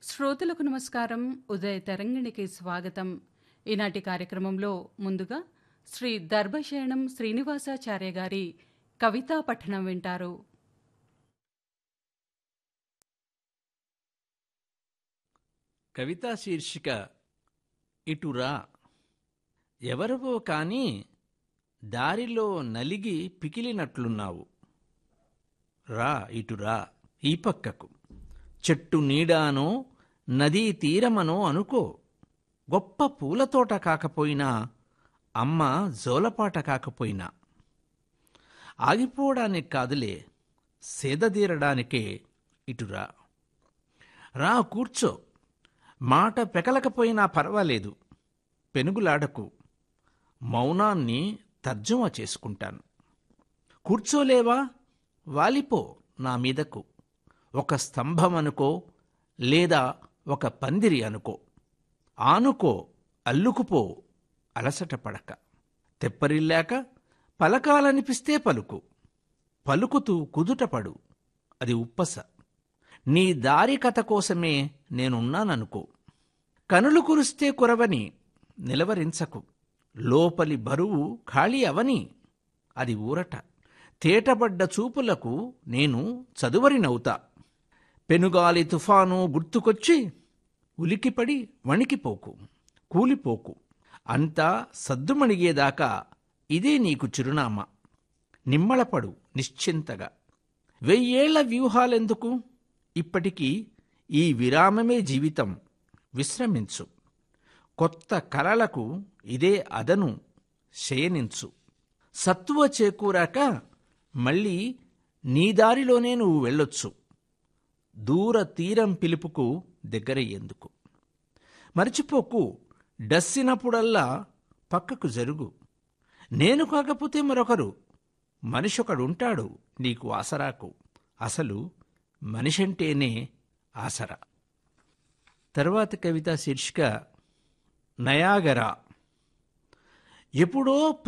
శ్రోతలకు నమస్కారం ఉదయ తరంగిణికి స్వాగతం ఈనాటి కార్యక్రమంలో ముందుగా శ్రీ దర్భశయనం శ్రీనివాసాచార్య గారి కవితా పఠనం వింటారు కవితా శీర్షిక ఇటురా ఎవరివో కాని దారిలో నలిగి పికిలినట్లున్నావు రా ఇటురా ఈ పక్కకు చెట్టు నీడానో నదీ తీరమనో అనుకో గొప్ప పూలతోట కాకపోయినా అమ్మ జోలపాట కాకపోయినా ఆగిపోవడానికి కాదులే సేదదీరడానికే ఇటురా రా కూర్చో మాట పెకలకపోయినా పర్వాలేదు పెనుగులాడకు మౌనాన్ని తర్జుమా చేసుకుంటాను కూర్చోలేవా వాలిపో నా మీదకు ఒక స్తంభం అనుకో లేదా ఒక పందిరి అనుకో ఆనుకో అల్లుకుపో అలసట పడక తెప్పరిల్లాక పలకాలనిపిస్తే పలుకు పలుకుతూ కుదుటపడు అది ఉప్పస నీ దారి కథ కోసమే నేనున్నాననుకో కనులు కురిస్తే కురవని నిలవరించకు లోపలి బరువు ఖాళీ అవని అది ఊరట తేటబడ్డ చూపులకు నేను చదువరినవుతా పెనుగాలి తుఫాను గుర్తుకొచ్చి ఉలికిపడి వణికిపోకు కూలిపోకు అంతా సద్దుమణిగేదాకా ఇదే నీకు చిరునామా నిమ్మళపడు నిశ్చింతగా వెయ్యేళ్ల వ్యూహాలెందుకు ఇప్పటికీ ఈ విరామమే జీవితం విశ్రమించు కొత్త కలలకు ఇదే అదను శయనించు సత్తువ చేకూరాక మళ్ళీ నీ దారిలోనే నువ్వు వెళ్ళొచ్చు దూర తీరం పిలుపుకు దగ్గరయ్యేందుకు మర్చిపోకు డస్సినప్పుడల్లా పక్కకు జరుగు నేను కాకపోతే మరొకరు మనిషొకడుంటాడు నీకు ఆసరాకు అసలు మనిషంటేనే ఆసరా తర్వాత కవిత శీర్షిక నయాగరా ఎప్పుడో